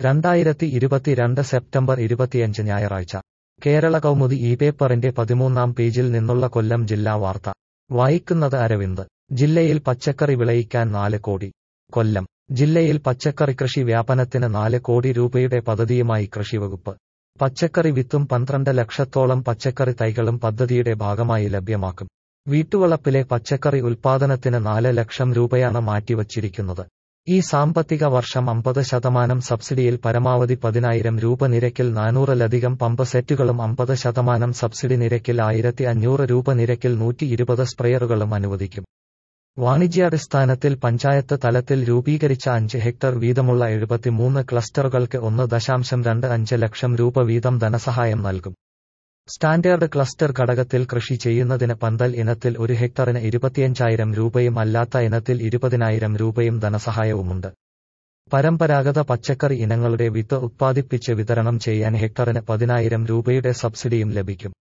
രണ്ടായിരത്തി ഇരുപത്തിരണ്ട് സെപ്റ്റംബർ ഇരുപത്തിയഞ്ച് ഞായറാഴ്ച കേരള കൗമുദി ഈ പേപ്പറിന്റെ പതിമൂന്നാം പേജിൽ നിന്നുള്ള കൊല്ലം ജില്ലാ വാർത്ത വായിക്കുന്നത് അരവിന്ദ് ജില്ലയിൽ പച്ചക്കറി വിളയിക്കാൻ നാല് കോടി കൊല്ലം ജില്ലയിൽ പച്ചക്കറി കൃഷി വ്യാപനത്തിന് നാല് കോടി രൂപയുടെ പദ്ധതിയുമായി കൃഷിവകുപ്പ് പച്ചക്കറി വിത്തും പന്ത്രണ്ട് ലക്ഷത്തോളം പച്ചക്കറി തൈകളും പദ്ധതിയുടെ ഭാഗമായി ലഭ്യമാക്കും വീട്ടുവളപ്പിലെ പച്ചക്കറി ഉൽപാദനത്തിന് നാല് ലക്ഷം രൂപയാണ് മാറ്റിവച്ചിരിക്കുന്നത് ഈ സാമ്പത്തിക വർഷം അമ്പത് ശതമാനം സബ്സിഡിയിൽ പരമാവധി പതിനായിരം രൂപ നിരക്കിൽ നാനൂറിലധികം പമ്പ് സെറ്റുകളും അമ്പത് ശതമാനം സബ്സിഡി നിരക്കിൽ ആയിരത്തി അഞ്ഞൂറ് രൂപ നിരക്കിൽ നൂറ്റി ഇരുപത് സ്പ്രെയറുകളും അനുവദിക്കും വാണിജ്യാടിസ്ഥാനത്തിൽ പഞ്ചായത്ത് തലത്തിൽ രൂപീകരിച്ച അഞ്ച് ഹെക്ടർ വീതമുള്ള എഴുപത്തിമൂന്ന് ക്ലസ്റ്ററുകൾക്ക് ഒന്ന് ദശാംശം രണ്ട് അഞ്ച് ലക്ഷം രൂപ വീതം ധനസഹായം നൽകും സ്റ്റാൻഡേർഡ് ക്ലസ്റ്റർ ഘടകത്തിൽ കൃഷി ചെയ്യുന്നതിന് പന്തൽ ഇനത്തിൽ ഒരു ഹെക്ടറിന് ഇരുപത്തിയഞ്ചായിരം രൂപയും അല്ലാത്ത ഇനത്തിൽ ഇരുപതിനായിരം രൂപയും ധനസഹായവുമുണ്ട് പരമ്പരാഗത പച്ചക്കറി ഇനങ്ങളുടെ വിത്ത് ഉത്പാദിപ്പിച്ച് വിതരണം ചെയ്യാൻ ഹെക്ടറിന് പതിനായിരം രൂപയുടെ സബ്സിഡിയും ലഭിക്കും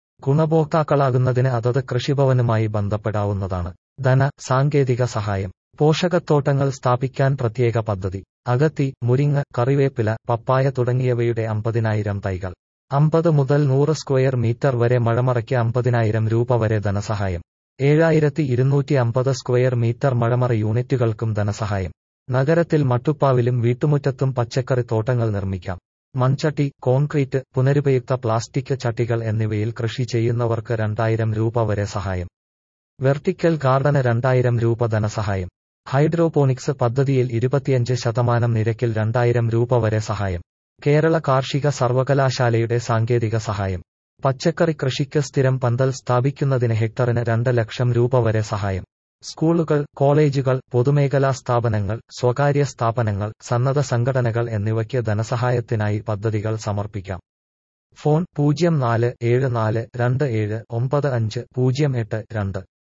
ഗുണഭോക്താക്കളാകുന്നതിന് അതത് കൃഷിഭവനുമായി ബന്ധപ്പെടാവുന്നതാണ് ധന സാങ്കേതിക സഹായം പോഷകത്തോട്ടങ്ങൾ സ്ഥാപിക്കാൻ പ്രത്യേക പദ്ധതി അഗത്തി മുരിങ്ങ കറിവേപ്പില പപ്പായ തുടങ്ങിയവയുടെ അമ്പതിനായിരം തൈകൾ അമ്പത് മുതൽ നൂറ് സ്ക്വയർ മീറ്റർ വരെ മഴമറയ്ക്ക് അമ്പതിനായിരം രൂപ വരെ ധനസഹായം ഏഴായിരത്തി ഇരുന്നൂറ്റി അമ്പത് സ്ക്വയർ മീറ്റർ മഴമറ യൂണിറ്റുകൾക്കും ധനസഹായം നഗരത്തിൽ മട്ടുപ്പാവിലും വീട്ടുമുറ്റത്തും പച്ചക്കറി തോട്ടങ്ങൾ നിർമ്മിക്കാം മൺചട്ടി കോൺക്രീറ്റ് പുനരുപയുക്ത പ്ലാസ്റ്റിക് ചട്ടികൾ എന്നിവയിൽ കൃഷി ചെയ്യുന്നവർക്ക് രണ്ടായിരം രൂപ വരെ സഹായം വെർട്ടിക്കൽ ഗാർഡന് രണ്ടായിരം രൂപ ധനസഹായം ഹൈഡ്രോപോണിക്സ് പദ്ധതിയിൽ ഇരുപത്തിയഞ്ച് ശതമാനം നിരക്കിൽ രണ്ടായിരം രൂപ വരെ സഹായം കേരള കാർഷിക സർവകലാശാലയുടെ സാങ്കേതിക സഹായം പച്ചക്കറി കൃഷിക്ക് സ്ഥിരം പന്തൽ സ്ഥാപിക്കുന്നതിന് ഹെക്ടറിന് രണ്ട് ലക്ഷം രൂപ വരെ സഹായം സ്കൂളുകൾ കോളേജുകൾ പൊതുമേഖലാ സ്ഥാപനങ്ങൾ സ്വകാര്യ സ്ഥാപനങ്ങൾ സന്നദ്ധ സംഘടനകൾ എന്നിവയ്ക്ക് ധനസഹായത്തിനായി പദ്ധതികൾ സമർപ്പിക്കാം ഫോൺ പൂജ്യം നാല് ഏഴ് നാല് രണ്ട് ഏഴ് ഒമ്പത് അഞ്ച് പൂജ്യം എട്ട് രണ്ട്